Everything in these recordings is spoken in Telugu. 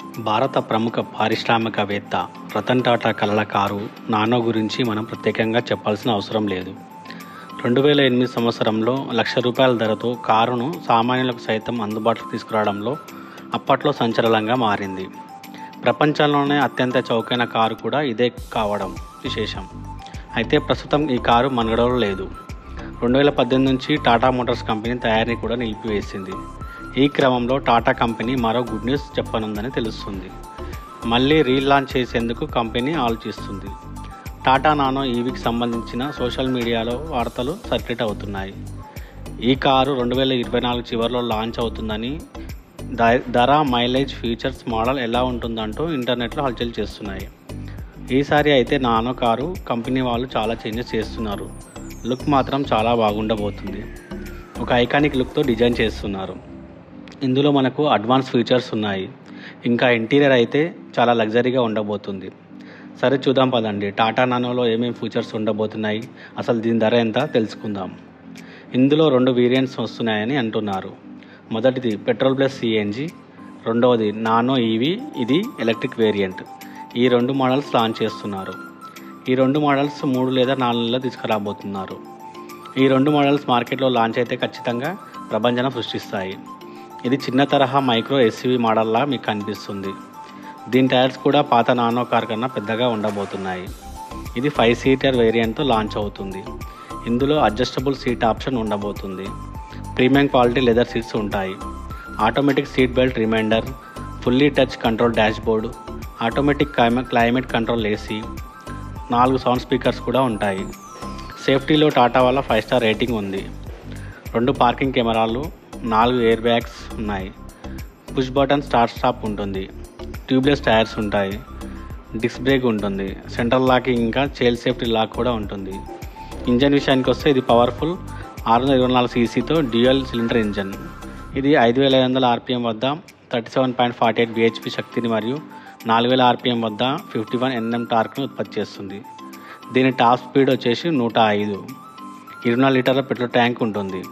భారత ప్రముఖ పారిశ్రామికవేత్త రతన్ టాటా కలల కారు నానో గురించి మనం ప్రత్యేకంగా చెప్పాల్సిన అవసరం లేదు రెండు వేల ఎనిమిది సంవత్సరంలో లక్ష రూపాయల ధరతో కారును సామాన్యులకు సైతం అందుబాటులోకి తీసుకురావడంలో అప్పట్లో సంచలనంగా మారింది ప్రపంచంలోనే అత్యంత చౌకైన కారు కూడా ఇదే కావడం విశేషం అయితే ప్రస్తుతం ఈ కారు మనుగడలో లేదు రెండు వేల పద్దెనిమిది నుంచి టాటా మోటార్స్ కంపెనీ తయారీని కూడా నిలిపివేసింది ఈ క్రమంలో టాటా కంపెనీ మరో గుడ్ న్యూస్ చెప్పనుందని తెలుస్తుంది మళ్ళీ రీలాంచ్ చేసేందుకు కంపెనీ ఆలోచిస్తుంది టాటా నానో ఈవీకి సంబంధించిన సోషల్ మీడియాలో వార్తలు సర్క్యులేట్ అవుతున్నాయి ఈ కారు రెండు వేల ఇరవై నాలుగు చివరిలో లాంచ్ అవుతుందని ద- ధర మైలేజ్ ఫీచర్స్ మోడల్ ఎలా ఉంటుందంటూ ఇంటర్నెట్లో హల్చల్ చేస్తున్నాయి ఈసారి అయితే నానో కారు కంపెనీ వాళ్ళు చాలా చేంజెస్ చేస్తున్నారు లుక్ మాత్రం చాలా బాగుండబోతుంది ఒక ఐకానిక్ లుక్తో డిజైన్ చేస్తున్నారు ఇందులో మనకు అడ్వాన్స్ ఫీచర్స్ ఉన్నాయి ఇంకా ఇంటీరియర్ అయితే చాలా లగ్జరీగా ఉండబోతుంది సరే చూద్దాం పదండి టాటా నానోలో ఏమేమి ఫీచర్స్ ఉండబోతున్నాయి అసలు దీని ధర ఎంత తెలుసుకుందాం ఇందులో రెండు వేరియంట్స్ వస్తున్నాయని అంటున్నారు మొదటిది పెట్రోల్ ప్లస్ సిఎన్జి రెండవది నానో ఈవీ ఇది ఎలక్ట్రిక్ వేరియంట్ ఈ రెండు మోడల్స్ లాంచ్ చేస్తున్నారు ఈ రెండు మోడల్స్ మూడు లేదా నాలుగు నెలల్లో తీసుకురాబోతున్నారు ఈ రెండు మోడల్స్ మార్కెట్లో లాంచ్ అయితే ఖచ్చితంగా ప్రభంజనం సృష్టిస్తాయి ఇది చిన్న తరహా మైక్రో ఎస్యూవి మోడల్లా మీకు కనిపిస్తుంది దీని టైర్స్ కూడా పాత నానో కార్ కన్నా పెద్దగా ఉండబోతున్నాయి ఇది ఫైవ్ సీటర్ వేరియంట్తో లాంచ్ అవుతుంది ఇందులో అడ్జస్టబుల్ సీట్ ఆప్షన్ ఉండబోతుంది ప్రీమియం క్వాలిటీ లెదర్ సీట్స్ ఉంటాయి automatic seat belt reminder fully touch control dashboard automatic క్లైమే క్లైమేట్ కంట్రోల్ ఏసీ నాలుగు సౌండ్ స్పీకర్స్ కూడా ఉంటాయి సేఫ్టీలో టాటా వల్ల ఫైవ్ స్టార్ రేటింగ్ ఉంది రెండు పార్కింగ్ కెమెరాలు నాలుగు ఎయిర్ బ్యాగ్స్ ఉన్నాయి పుష్ బటన్ స్టార్ట్ స్టాప్ ఉంటుంది ట్యూబ్లెస్ టైర్స్ ఉంటాయి డిస్క్ బ్రేక్ ఉంటుంది సెంట్రల్ లాకింగ్ ఇంకా చైల్డ్ సేఫ్టీ లాక్ కూడా ఉంటుంది ఇంజన్ విషయానికి వస్తే ఇది పవర్ఫుల్ ఆరు వందల ఇరవై నాలుగు సీసీతో డ్యూయల్ సిలిండర్ ఇంజన్ ఇది ఐదు వేల ఐదు వందల ఆర్పిఎం వద్ద thirty seven point forty eight BHP శక్తిని మరియు నాలుగు వేల ఆర్పిఎం వద్ద ఫిఫ్టీ వన్ ఎన్ఎం టార్క్ను ఉత్పత్తి చేస్తుంది దీని టాప్ స్పీడ్ వచ్చేసి నూట ఐదు ఇరవై నాలుగు లీటర్ల పెట్రోల్ ట్యాంక్ ఉంటుంది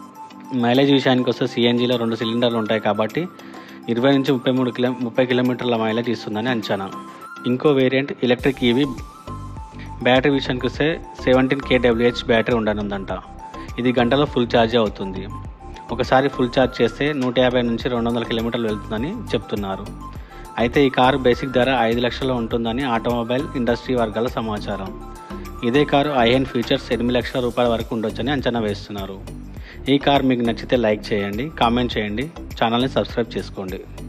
మైలేజ్ విషయానికి వస్తే సిఎన్జిలో రెండు సిలిండర్లు ఉంటాయి కాబట్టి ఇరవై నుంచి ముప్పై మూడు కిలో ముప్పై కిలోమీటర్ల మైలేజ్ ఇస్తుందని అంచనా ఇంకో వేరియంట్ ఎలక్ట్రిక్ ఈవీ బ్యాటరీ విషయానికి వస్తే సెవెంటీన్ కేడబ్ల్యూహెచ్ బ్యాటరీ ఉండనుందంట ఇది గంటలో ఫుల్ ఛార్జ్ అవుతుంది ఒకసారి ఫుల్ ఛార్జ్ చేస్తే నూట యాభై నుంచి రెండు వందల కిలోమీటర్లు వెళ్తుందని చెప్తున్నారు అయితే ఈ కారు బేసిక్ ధర ఐదు లక్షలు ఉంటుందని ఆటోమొబైల్ ఇండస్ట్రీ వర్గాల సమాచారం ఇదే కారు ఐఎన్ ఫీచర్స్ ఎనిమిది లక్షల రూపాయల వరకు ఉండొచ్చని అంచనా వేస్తున్నారు ఈ కార్ మీకు నచ్చితే లైక్ చేయండి కామెంట్ చేయండి ఛానల్ని సబ్స్క్రైబ్ చేసుకోండి